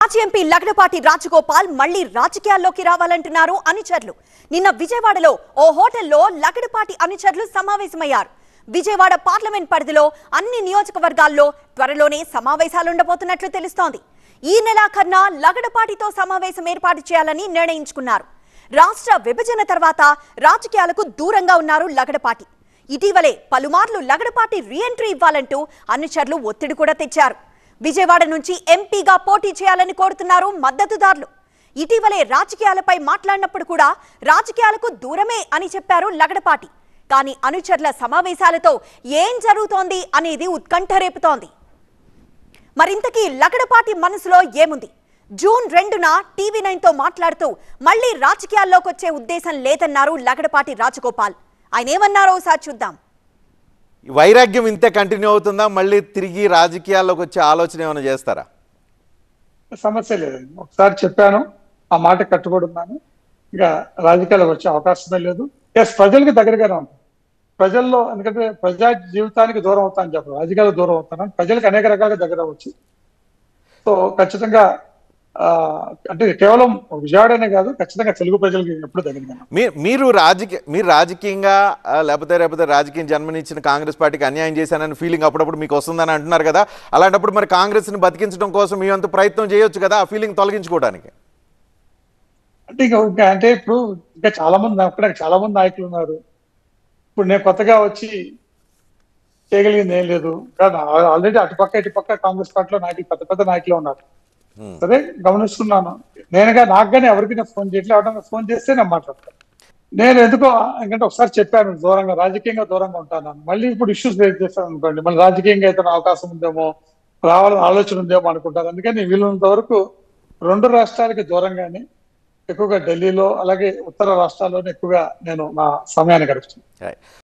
మాజీ ఎంపీ లగడపాటి రాజగోపాల్ మళ్లీ రాజకీయాల్లోకి రావాలంటున్నారు అనుచరులు నిన్న విజయవాడలో ఓ హోటల్లో లగడపాటి అనుచరులు సమావేశమయ్యారు విజయవాడ పార్లమెంట్ పరిధిలో అన్ని నియోజకవర్గాల్లో త్వరలోనే సమావేశాలుండబోతున్నట్లు తెలుస్తోంది ఈ నెలాఖరున లగడపాటితో సమావేశం ఏర్పాటు చేయాలని నిర్ణయించుకున్నారు రాష్ట్ర విభజన తర్వాత రాజకీయాలకు దూరంగా ఉన్నారు లగడపాటి ఇటీవలే పలుమార్లు లగడపాటి రీఎంట్రీ ఇవ్వాలంటూ అనుచరులు ఒత్తిడి కూడా తెచ్చారు విజయవాడ నుంచి ఎంపీగా పోటీ చేయాలని కోరుతున్నారు మద్దతుదారులు ఇటీవలే రాజకీయాలపై మాట్లాడినప్పుడు కూడా రాజకీయాలకు దూరమే అని చెప్పారు లగడపాటి కానీ అనుచరుల సమావేశాలతో ఏం జరుగుతోంది అనేది ఉత్కంఠ రేపుతోంది మరింతకీ లగడపాటి మనసులో ఏముంది జూన్ రెండున టీవీ నైన్ తో మాట్లాడుతూ మళ్లీ రాజకీయాల్లోకి వచ్చే ఉద్దేశం లేదన్నారు లగడపాటి రాజగోపాల్ ఆయన ఏమన్నారో ఒకసారి చూద్దాం ఈ వైరాగ్యం ఇంతే కంటిన్యూ అవుతుందా మళ్ళీ తిరిగి రాజకీయాల్లోకి వచ్చే ఆలోచన ఏమైనా చేస్తారా సమస్య లేదండి ఒకసారి చెప్పాను ఆ మాట కట్టుబడి ఉన్నాను ఇంకా రాజకీయాలకు వచ్చే అవకాశమే లేదు ఎస్ ప్రజలకి దగ్గరగానే ఉంటాను ప్రజల్లో ఎందుకంటే ప్రజా జీవితానికి దూరం అవుతాను చెప్పను రాజకీయాలకు దూరం అవుతాను ప్రజలకు అనేక రకాలుగా దగ్గర అవ్వచ్చు సో ఖచ్చితంగా ఆ, అంటే కేవలం విజయవాడనే కాదు ఖచ్చితంగా తెలుగు ప్రజలకి ఎప్పుడు దగ్గరగా మీ మీరు రాజకీయ మీరు రాజకీయంగా ఆ, లేకపోతే లేకపోతే రాజకీయం జన్మనిచ్చిన కాంగ్రెస్ పార్టీకి అన్యాయం చేశానని ఫీలింగ్ అప్పుడప్పుడు మీకు వస్తుందని అంటున్నారు కదా అలాంటప్పుడు మరి కాంగ్రెస్ని బతికించడం కోసం మీ అంత ప్రయత్నం చేయొచ్చు కదా ఆ ఫీలింగ్ తొలగించుకోవడానికి అంటే ఇంకా ఇంకా అంటే ఇప్పుడు ఇంకా చాలా మంది అక్కడ చాలా మంది నాయకులు ఉన్నారు ఇప్పుడు నేను కొత్తగా వచ్చి చేయగలిగింది ఏం లేదు కానీ ఆల్రెడీ అటుపక్క ఇటుపక్క కాంగ్రెస్ పార్టీలో నాయకులు పెద్ద పెద్ద నాయకులు ఉన్నారు Hmm. సరే గమనిస్తున్నాను నేనుగా నాకు కానీ ఎవరికి నేను ఫోన్ చేయట్లేదు ఎవరైనా ఫోన్ చేస్తే నేను మాట్లాడతాను నేను ఎందుకో ఎందుకంటే ఒకసారి చెప్పాను దూరంగా రాజకీయంగా దూరంగా ఉంటాను మళ్ళీ ఇప్పుడు ఇష్యూస్ రేజ్ చేస్తాను అనుకోండి మళ్ళీ రాజకీయంగా అయితే అవకాశం ఉందేమో రావాలని ఆలోచన ఉందేమో అనుకుంటారు అందుకని వీలున్నంత వరకు రెండు రాష్ట్రాలకి దూరంగానే ఎక్కువగా ఢిల్లీలో అలాగే ఉత్తర రాష్ట్రాల్లోనే ఎక్కువగా నేను నా సమయాన్ని గడుపుతాను Right.